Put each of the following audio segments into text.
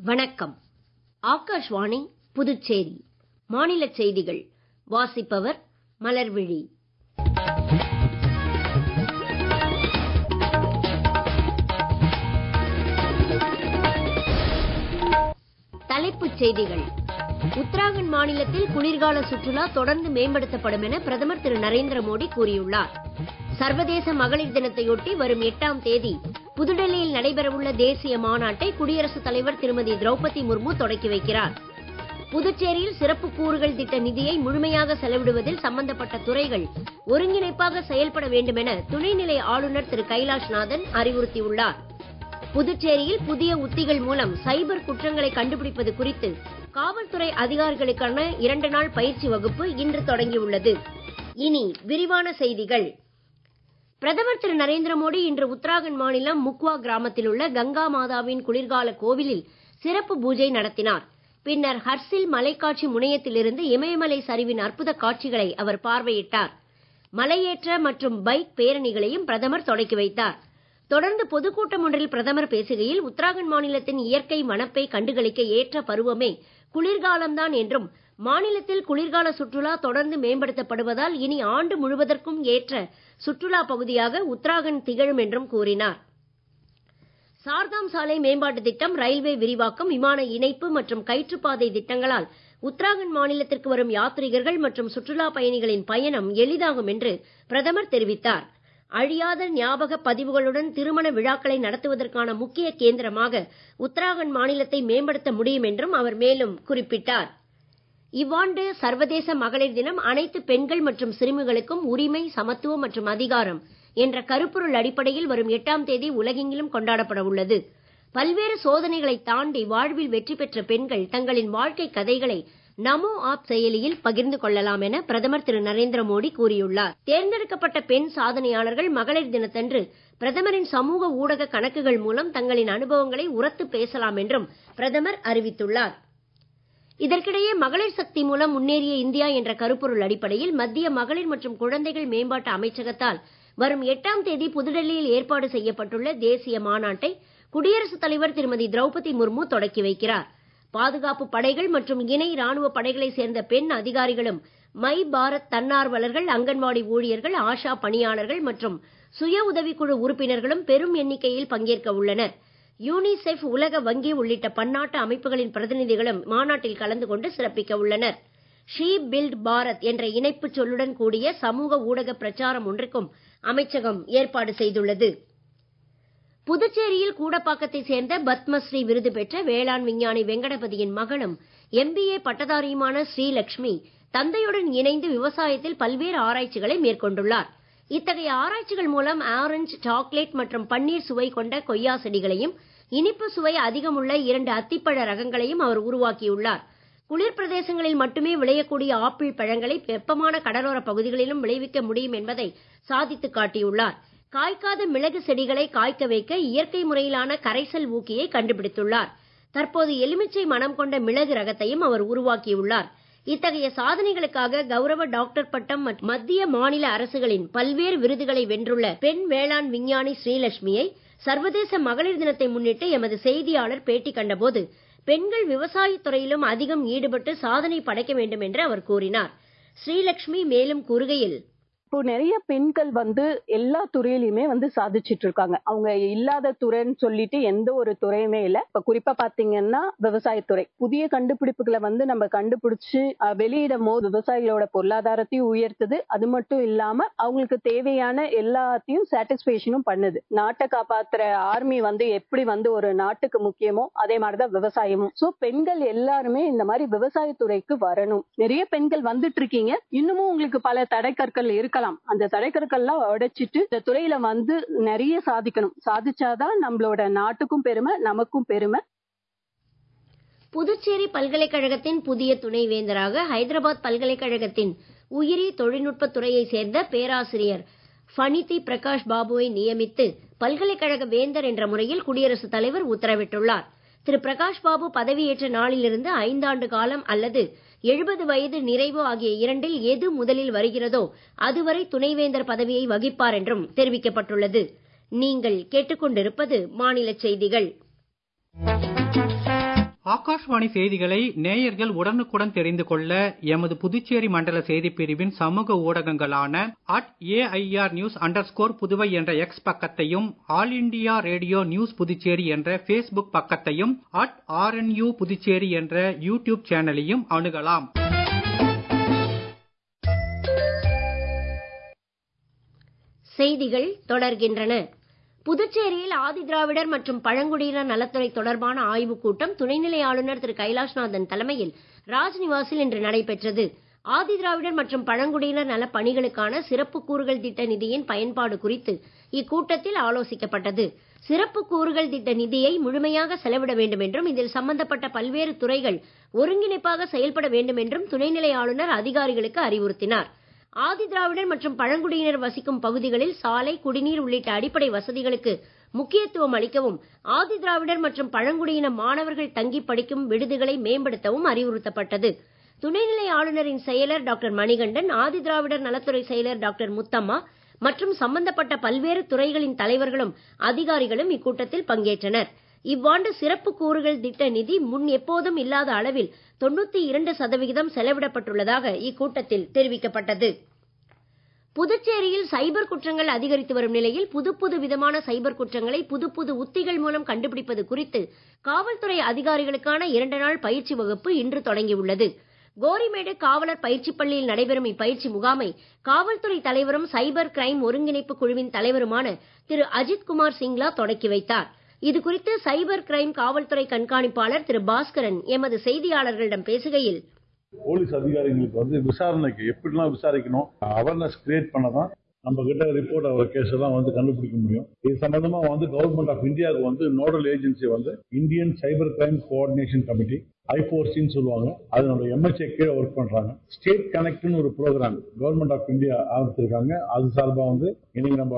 வணக்கம் ஆகாஷ்வாணி புதுச்சேரி மாநிலச் செய்திகள் வாசிப்பவர் மலர்விழி தலைப்புச் செய்திகள் உத்தராகண்ட் மாநிலத்தில் குளிர்கால சுற்றுலா தொடர்ந்து மேம்படுத்தப்படும் என பிரதமர் திரு நரேந்திர மோடி கூறியுள்ளார் சர்வதேச மகளிர் தினத்தையொட்டி வரும் எட்டாம் தேதி புதுடெல்லியில் நடைபெறவுள்ள தேசிய மாநாட்டை குடியரசுத் தலைவர் திருமதி திரௌபதி முர்மு தொடக்கி வைக்கிறார் புதுச்சேரியில் சிறப்பு கூறுகள் திட்ட நிதியை முழுமையாக செலவிடுவதில் சம்பந்தப்பட்ட துறைகள் ஒருங்கிணைப்பாக செயல்பட வேண்டும் என துணைநிலை ஆளுநர் திரு கைலாஷ்நாதன் அறிவுறுத்தியுள்ளார் புதுச்சேரியில் புதிய உத்திகள் மூலம் சைபர் குற்றங்களை கண்டுபிடிப்பது குறித்து காவல்துறை அதிகாரிகளுக்கான இரண்டு நாள் பயிற்சி வகுப்பு இன்று தொடங்கியுள்ளது இனி விரிவான செய்திகள் பிரதமர் திரு நரேந்திர மோடி இன்று உத்தராகண்ட் மாநிலம் முக்வா கிராமத்தில் உள்ள கங்கா மாதாவின் குளிர்கால கோவிலில் சிறப்பு பூஜை நடத்தினார் பின்னர் ஹர்சில் மலைக்காட்சி முனையத்திலிருந்து இமயமலை சரிவின் அற்புத காட்சிகளை அவர் பார்வையிட்டார் மலையேற்ற மற்றும் பைக் பேரணிகளையும் பிரதமர் தொடக்கி வைத்தார் தொடர்ந்து பொதுக்கூட்டம் ஒன்றில் பிரதமர் பேசுகையில் உத்தராகண்ட் மாநிலத்தின் இயற்கை வனப்பை கண்டுகளிக்க ஏற்ற பருவமே குளிர்காலம்தான் என்றும் மாநிலத்தில் குளிர்கால சுற்றுலா தொடர்ந்து மேம்படுத்தப்படுவதால் இனி ஆண்டு முழுவதற்கும் ஏற்ற சுற்றுலா பகுதியாக உத்தராகண்ட் திகழும் என்றும் கூறினார் சார்தாம் சாலை மேம்பாட்டு திட்டம் ரயில்வே விரிவாக்கம் விமான இணைப்பு மற்றும் கயிற்றுப்பாதை திட்டங்களால் உத்தராகண்ட் மாநிலத்திற்கு வரும் யாத்ரீகர்கள் மற்றும் சுற்றுலா பயணிகளின் பயணம் எளிதாகும் என்று பிரதமர் தெரிவித்தார் அழியாத ஞாபக பதிவுகளுடன் திருமண விழாக்களை நடத்துவதற்கான முக்கிய கேந்திரமாக உத்தராகண்ட் மாநிலத்தை மேம்படுத்த முடியும் என்றும் அவர் மேலும் குறிப்பிட்டார் இவ்வாண்டு சர்வதேச மகளிர் தினம் அனைத்து பெண்கள் மற்றும் சிறுமிகளுக்கும் உரிமை சமத்துவம் மற்றும் அதிகாரம் என்ற கருப்பொருள் அடிப்படையில் வரும் எட்டாம் தேதி உலகெங்கிலும் கொண்டாடப்பட உள்ளது பல்வேறு சோதனைகளை தாண்டி வாழ்வில் வெற்றி பெற்ற பெண்கள் தங்களின் வாழ்க்கை கதைகளை நமோ ஆப் செயலியில் பகிர்ந்து கொள்ளலாம் என பிரதமர் திரு நரேந்திர மோடி கூறியுள்ளார் தேர்ந்தெடுக்கப்பட்ட பெண் சாதனையாளர்கள் மகளிர் தினத்தன்று பிரதமரின் சமூக ஊடக கணக்குகள் மூலம் தங்களின் அனுபவங்களை உரத்து பேசலாம் என்றும் பிரதமர் அறிவித்துள்ளார் இதற்கிடையே மகளிர் சக்தி மூலம் முன்னேறிய இந்தியா என்ற கருப்பொருள் அடிப்படையில் மத்திய மகளிர் மற்றும் குழந்தைகள் மேம்பாட்டு அமைச்சகத்தால் வரும் எட்டாம் தேதி புதுடெல்லியில் ஏற்பாடு செய்யப்பட்டுள்ள தேசிய மாநாட்டை குடியரசுத் தலைவர் திருமதி திரௌபதி முர்மு தொடக்கி வைக்கிறார் பாதுகாப்பு படைகள் மற்றும் இணை ராணுவ படைகளை சேர்ந்த பெண் அதிகாரிகளும் மை பாரத் தன்னார்வலர்கள் அங்கன்வாடி ஊழியர்கள் ஆஷா பணியாளர்கள் மற்றும் சுய உதவிக்குழு உறுப்பினர்களும் பெரும் எண்ணிக்கையில் பங்கேற்க உள்ளனர் யூனிசெஃப் உலக வங்கி உள்ளிட்ட பன்னாட்டு அமைப்புகளின் பிரதிநிதிகளும் மாநாட்டில் கலந்து கொண்டு சிறப்பிக்க உள்ளனர் ஷீ பில்ட் பாரத் என்ற இணைப்புச் சொல்லுடன் கூடிய சமூக ஊடக பிரச்சாரம் ஒன்றுக்கும் அமைச்சகம் ஏற்பாடு செய்துள்ளது புதுச்சேரியில் கூடப்பாக்கத்தை சேர்ந்த பத்மஸ்ரீ விருது பெற்ற வேளாண் விஞ்ஞானி வெங்கடபதியின் மகளும் எம்பிஏ பட்டதாரியுமான ஸ்ரீலட்சுமி தந்தையுடன் இணைந்து விவசாயத்தில் பல்வேறு ஆராய்ச்சிகளை மேற்கொண்டுள்ளார் இத்தகைய ஆராய்ச்சிகள் மூலம் ஆரஞ்சு சாக்லேட் மற்றும் பன்னீர் சுவை கொண்ட கொய்யா செடிகளையும் இனிப்பு சுவை அதிகமுள்ள இரண்டு அத்திப்பழ ரகங்களையும் அவர் உருவாக்கியுள்ளார் குளிர் பிரதேசங்களில் மட்டுமே விளையக்கூடிய ஆப்பிள் பழங்களை வெப்பமான கடலோர பகுதிகளிலும் விளைவிக்க முடியும் என்பதை சாதித்து காட்டியுள்ளார் காய்க்காத மிளகு செடிகளை காய்க்க வைக்க இயற்கை முறையிலான கரைசல் ஊக்கியை கண்டுபிடித்துள்ளார் தற்போது எலுமிச்சை மனம் கொண்ட மிளகு ரகத்தையும் அவர் உருவாக்கியுள்ளார் இத்தகைய சாதனைகளுக்காக கௌரவ டாக்டர் பட்டம் மத்திய மாநில அரசுகளின் பல்வேறு விருதுகளை வென்றுள்ள பெண் வேளாண் விஞ்ஞானி ஸ்ரீலட்சுமியை சர்வதேச மகளிர் தினத்தை முன்னிட்டு எமது செய்தியாளர் பேட்டி கண்டபோது பெண்கள் விவசாயத் துறையிலும் அதிகம் ஈடுபட்டு சாதனை படைக்க வேண்டும் என்று அவர் கூறினார் ஸ்ரீலட்சுமி மேலும் கூறுகையில் இப்போ நிறைய பெண்கள் வந்து எல்லா துறையிலுமே வந்து சாதிச்சிட்டு இருக்காங்க அவங்க இல்லாத துறைன்னு சொல்லிட்டு எந்த ஒரு துறையுமே இல்ல இப்ப குறிப்பா பாத்தீங்கன்னா விவசாயத்துறை புதிய கண்டுபிடிப்புகளை வந்து நம்ம கண்டுபிடிச்சு வெளியிடும் போது விவசாயிகளோட பொருளாதாரத்தையும் உயர்த்துது அது மட்டும் இல்லாம அவங்களுக்கு தேவையான எல்லாத்தையும் சாட்டிஸ்பேஷனும் பண்ணுது நாட்டை காப்பாத்துற ஆர்மி வந்து எப்படி வந்து ஒரு நாட்டுக்கு முக்கியமோ அதே மாதிரிதான் விவசாயமும் சோ பெண்கள் எல்லாருமே இந்த மாதிரி விவசாயத்துறைக்கு வரணும் நிறைய பெண்கள் வந்துட்டு இருக்கீங்க இன்னமும் உங்களுக்கு பல தடைக்கற்கள் இருக்கலாம் இருக்கலாம் அந்த தடைக்கற்கள்லாம் உடைச்சிட்டு இந்த துறையில வந்து நிறைய சாதிக்கணும் சாதிச்சாதான் நம்மளோட நாட்டுக்கும் பெருமை நமக்கும் பெருமை புதுச்சேரி பல்கலைக்கழகத்தின் புதிய துணைவேந்தராக ஹைதராபாத் பல்கலைக்கழகத்தின் உயிரி தொழில்நுட்ப துறையை சேர்ந்த பேராசிரியர் ஃபனிதி பிரகாஷ் பாபுவை நியமித்து பல்கலைக்கழக வேந்தர் என்ற முறையில் குடியரசுத் தலைவர் உத்தரவிட்டுள்ளார் திரு பிரகாஷ் பாபு பதவியேற்ற நாளிலிருந்து ஐந்தாண்டு காலம் அல்லது எழுபது வயது நிறைவு ஆகிய இரண்டில் எது முதலில் வருகிறதோ அதுவரை துணைவேந்தர் பதவியை வகிப்பார் என்றும் தெரிவிக்கப்பட்டுள்ளது நீங்கள் கேட்டுக்கொண்டிருப்பது மாநில செய்திகள் ஆகாஷ்வாணி செய்திகளை நேயர்கள் உடனுக்குடன் தெரிந்து கொள்ள எமது புதுச்சேரி மண்டல செய்திப் பிரிவின் சமூக ஊடகங்களான at AIR news under Puduvai என்ற எக்ஸ் பக்கத்தையும் All India Radio news Puducherry என்ற ஃபேஸ்புக் பக்கத்தையும் அட் ஆர்என்யூ புதுச்சேரி என்ற யூடியூப் சேனலையும் அணுகலாம் செய்திகள் தொடர்கின்றன புதுச்சேரியில் ஆதிதிராவிடர் மற்றும் பழங்குடியினர் நலத்துறை தொடர்பான ஆய்வுக் கூட்டம் துணைநிலை ஆளுநர் திரு கைலாஷ்நாதன் தலைமையில் ராஜ்நிவாசில் இன்று நடைபெற்றது ஆதிதிராவிடர் மற்றும் பழங்குடியினர் நலப் பணிகளுக்கான சிறப்பு கூறுகள் திட்ட நிதியின் பயன்பாடு குறித்து இக்கூட்டத்தில் ஆலோசிக்கப்பட்டது சிறப்பு கூறுகள் திட்ட நிதியை முழுமையாக செலவிட வேண்டும் என்றும் இதில் சம்பந்தப்பட்ட பல்வேறு துறைகள் ஒருங்கிணைப்பாக செயல்பட வேண்டும் என்றும் துணைநிலை ஆளுநர் அதிகாரிகளுக்கு அறிவுறுத்தினார் ஆதிதிராவிடர் மற்றும் பழங்குடியினர் வசிக்கும் பகுதிகளில் சாலை குடிநீர் உள்ளிட்ட அடிப்படை வசதிகளுக்கு முக்கியத்துவம் அளிக்கவும் ஆதிதிராவிடர் மற்றும் பழங்குடியின மாணவர்கள் தங்கி படிக்கும் விடுதிகளை மேம்படுத்தவும் அறிவுறுத்தப்பட்டது துணைநிலை ஆளுநரின் செயலர் டாக்டர் மணிகண்டன் ஆதிதிராவிடர் நலத்துறை செயலர் டாக்டர் முத்தம்மா மற்றும் சம்பந்தப்பட்ட பல்வேறு துறைகளின் தலைவர்களும் அதிகாரிகளும் இக்கூட்டத்தில் பங்கேற்றனர் இவ்வாண்டு சிறப்பு கூறுகள் திட்ட நிதி முன் எப்போதும் இல்லாத அளவில் தொண்ணூத்தி இரண்டு சதவிகிதம் செலவிடப்பட்டுள்ளதாக இக்கூட்டத்தில் தெரிவிக்கப்பட்டது புதுச்சேரியில் சைபர் குற்றங்கள் அதிகரித்து வரும் நிலையில் புது புது விதமான சைபர் குற்றங்களை புது புது உத்திகள் மூலம் கண்டுபிடிப்பது குறித்து காவல்துறை அதிகாரிகளுக்கான இரண்டு நாள் பயிற்சி வகுப்பு இன்று தொடங்கியுள்ளது கோரிமேடு காவலர் பயிற்சி பள்ளியில் நடைபெறும் இப்பயிற்சி முகாமை காவல்துறை தலைவரும் சைபர் கிரைம் ஒருங்கிணைப்பு குழுவின் தலைவருமான திரு அஜித் குமார் சிங்லா தொடக்கி வைத்தார் இது குறித்து சைபர் கிரைம் காவல்துறை கண்காணிப்பாளர் திரு பாஸ்கரன் எமது செய்தியாளர்களிடம் பேசுகையில் போலீஸ் அதிகாரிகளுக்கு வந்து விசாரணைக்கு எப்படிலாம் விசாரிக்கணும் அவேர்னஸ் கிரியேட் பண்ணதான் நம்ம கிட்ட ரிப்போர்ட் ஆகிற கேஸ் எல்லாம் வந்து கண்டுபிடிக்க முடியும் இது சம்பந்தமா வந்து கவர்மெண்ட் ஆஃப் இந்தியாவுக்கு வந்து நோடல் ஏஜென்சி வந்து Indian cyber crime coordination committee ஐபோர்சின்னு சொல்லுவாங்க அது நம்ம எம்எச்ஏ கீழே ஒர்க் பண்றாங்க ஸ்டேட் கனெக்ட்னு ஒரு ப்ரோக்ராம் கவர்மெண்ட் ஆஃப் இந்தியா ஆரம்பிச்சிருக்காங்க அது சார்பா வந்து இன்னைக்கு நம்ம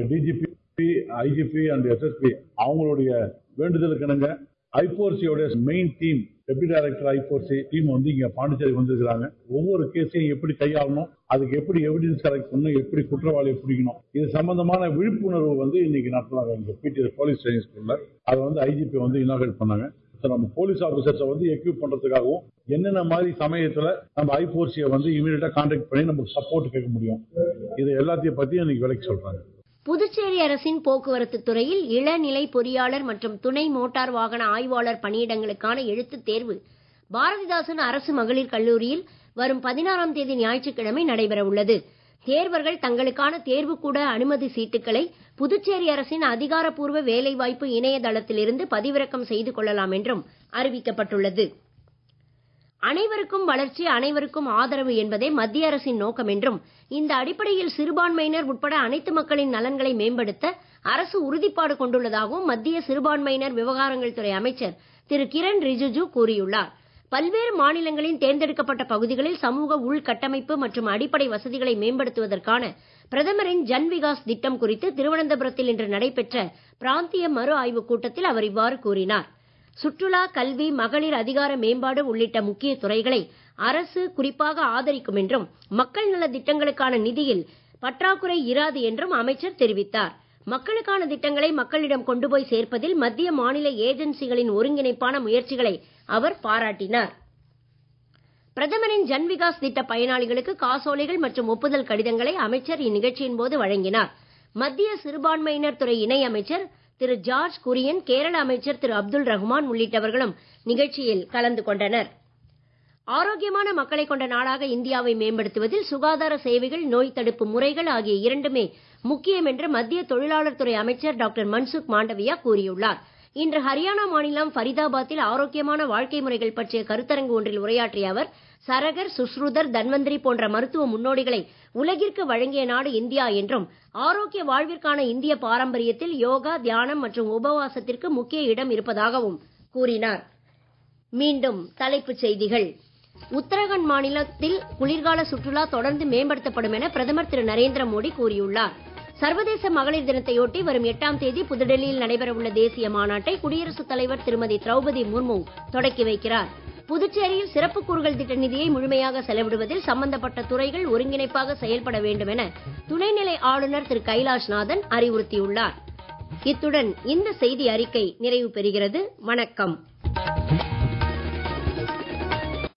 டிஜிபி ஐஜிபி அண்ட் எஸ்எஸ்பி அவங்களுடைய வேண்டுதலுக்கு இணங்க ஐபோர்சியோட மெயின் டீம் டெப்டி டைரக்டர் ஐபோர்சி டீம் வந்து இங்க பாண்டிச்சேரி வந்திருக்காங்க ஒவ்வொரு கேஸையும் எப்படி கையாளணும் அதுக்கு எப்படி எவிடன்ஸ் கலெக்ட் பண்ணணும் எப்படி குற்றவாளியை பிடிக்கணும் இது சம்பந்தமான விழிப்புணர்வு வந்து இன்னைக்கு நடத்துறாங்க இங்க பிடி போலீஸ் ட்ரைனிங் ஸ்கூல்ல அதை வந்து ஐஜிபி வந்து இனாகரேட் பண்ணாங்க நம்ம போலீஸ் ஆபீசர்ஸை வந்து எக்யூப் பண்றதுக்காகவும் என்னென்ன மாதிரி சமயத்துல நம்ம ஐபோர்சியை வந்து இமீடியட்டா கான்டாக்ட் பண்ணி நமக்கு சப்போர்ட் கேட்க முடியும் இது எல்லாத்தையும் பத்தி இன்னைக்கு விலைக்கு சொல்றாங்க புதுச்சேரி அரசின் போக்குவரத்து துறையில் இளநிலை பொறியாளர் மற்றும் துணை மோட்டார் வாகன ஆய்வாளர் பணியிடங்களுக்கான எழுத்துத் தேர்வு பாரதிதாசன் அரசு மகளிர் கல்லூரியில் வரும் பதினாறாம் தேதி ஞாயிற்றுக்கிழமை நடைபெற உள்ளது தேர்வர்கள் தங்களுக்கான தேர்வுக்கூட அனுமதி சீட்டுகளை புதுச்சேரி அரசின் அதிகாரப்பூர்வ வேலைவாய்ப்பு இணையதளத்திலிருந்து பதிவிறக்கம் செய்து கொள்ளலாம் என்றும் அறிவிக்கப்பட்டுள்ளது அனைவருக்கும் வளர்ச்சி அனைவருக்கும் ஆதரவு என்பதே மத்திய அரசின் நோக்கம் என்றும் இந்த அடிப்படையில் சிறுபான்மையினர் உட்பட அனைத்து மக்களின் நலன்களை மேம்படுத்த அரசு உறுதிப்பாடு கொண்டுள்ளதாகவும் மத்திய சிறுபான்மையினர் விவகாரங்கள் துறை அமைச்சர் திரு கிரண் ரிஜிஜு கூறியுள்ளார் பல்வேறு மாநிலங்களின் தேர்ந்தெடுக்கப்பட்ட பகுதிகளில் சமூக உள்கட்டமைப்பு மற்றும் அடிப்படை வசதிகளை மேம்படுத்துவதற்கான பிரதமரின் ஜன் விகாஸ் திட்டம் குறித்து திருவனந்தபுரத்தில் இன்று நடைபெற்ற பிராந்திய மறு ஆய்வுக் கூட்டத்தில் அவர் இவ்வாறு கூறினார் சுற்றுலா கல்வி மகளிர் அதிகார மேம்பாடு உள்ளிட்ட முக்கிய துறைகளை அரசு குறிப்பாக ஆதரிக்கும் என்றும் மக்கள் நல திட்டங்களுக்கான நிதியில் பற்றாக்குறை இராது என்றும் அமைச்சர் தெரிவித்தார் மக்களுக்கான திட்டங்களை மக்களிடம் கொண்டு போய் சேர்ப்பதில் மத்திய மாநில ஏஜென்சிகளின் ஒருங்கிணைப்பான முயற்சிகளை அவர் பாராட்டினார் பிரதமரின் ஜன் விகாஸ் திட்ட பயனாளிகளுக்கு காசோலைகள் மற்றும் ஒப்புதல் கடிதங்களை அமைச்சர் இந்நிகழ்ச்சியின் போது வழங்கினார் மத்திய சிறுபான்மையினர் துறை இணை அமைச்சர் திரு ஜார்ஜ் குரியன் கேரள அமைச்சர் திரு அப்துல் ரஹ்மான் உள்ளிட்டவர்களும் நிகழ்ச்சியில் கலந்து கொண்டனர் ஆரோக்கியமான மக்களை கொண்ட நாடாக இந்தியாவை மேம்படுத்துவதில் சுகாதார சேவைகள் நோய் தடுப்பு முறைகள் ஆகிய இரண்டுமே முக்கியம் என்று மத்திய தொழிலாளர் துறை அமைச்சர் டாக்டர் மன்சுக் மாண்டவியா கூறியுள்ளார் இன்று ஹரியானா மாநிலம் ஃபரிதாபாத்தில் ஆரோக்கியமான வாழ்க்கை முறைகள் பற்றிய கருத்தரங்கு ஒன்றில் உரையாற்றிய அவர் சரகர் சுஷ்ருதர் தன்வந்திரி போன்ற மருத்துவ முன்னோடிகளை உலகிற்கு வழங்கிய நாடு இந்தியா என்றும் ஆரோக்கிய வாழ்விற்கான இந்திய பாரம்பரியத்தில் யோகா தியானம் மற்றும் உபவாசத்திற்கு முக்கிய இடம் இருப்பதாகவும் கூறினார் மீண்டும் தலைப்புச் செய்திகள் உத்தரகாண்ட் மாநிலத்தில் குளிர்கால சுற்றுலா தொடர்ந்து மேம்படுத்தப்படும் என பிரதமர் திரு நரேந்திர மோடி கூறியுள்ளார் சர்வதேச மகளிர் தினத்தையொட்டி வரும் எட்டாம் தேதி புதுடெல்லியில் நடைபெறவுள்ள தேசிய மாநாட்டை குடியரசுத் தலைவர் திருமதி திரௌபதி முர்மு தொடக்கி வைக்கிறார் புதுச்சேரியில் சிறப்பு கூறுகள் திட்ட நிதியை முழுமையாக செலவிடுவதில் சம்பந்தப்பட்ட துறைகள் ஒருங்கிணைப்பாக செயல்பட வேண்டும் என துணைநிலை ஆளுநர் திரு கைலாஷ்நாதன் அறிவுறுத்தியுள்ளார் இத்துடன் இந்த செய்தி அறிக்கை நிறைவு பெறுகிறது வணக்கம்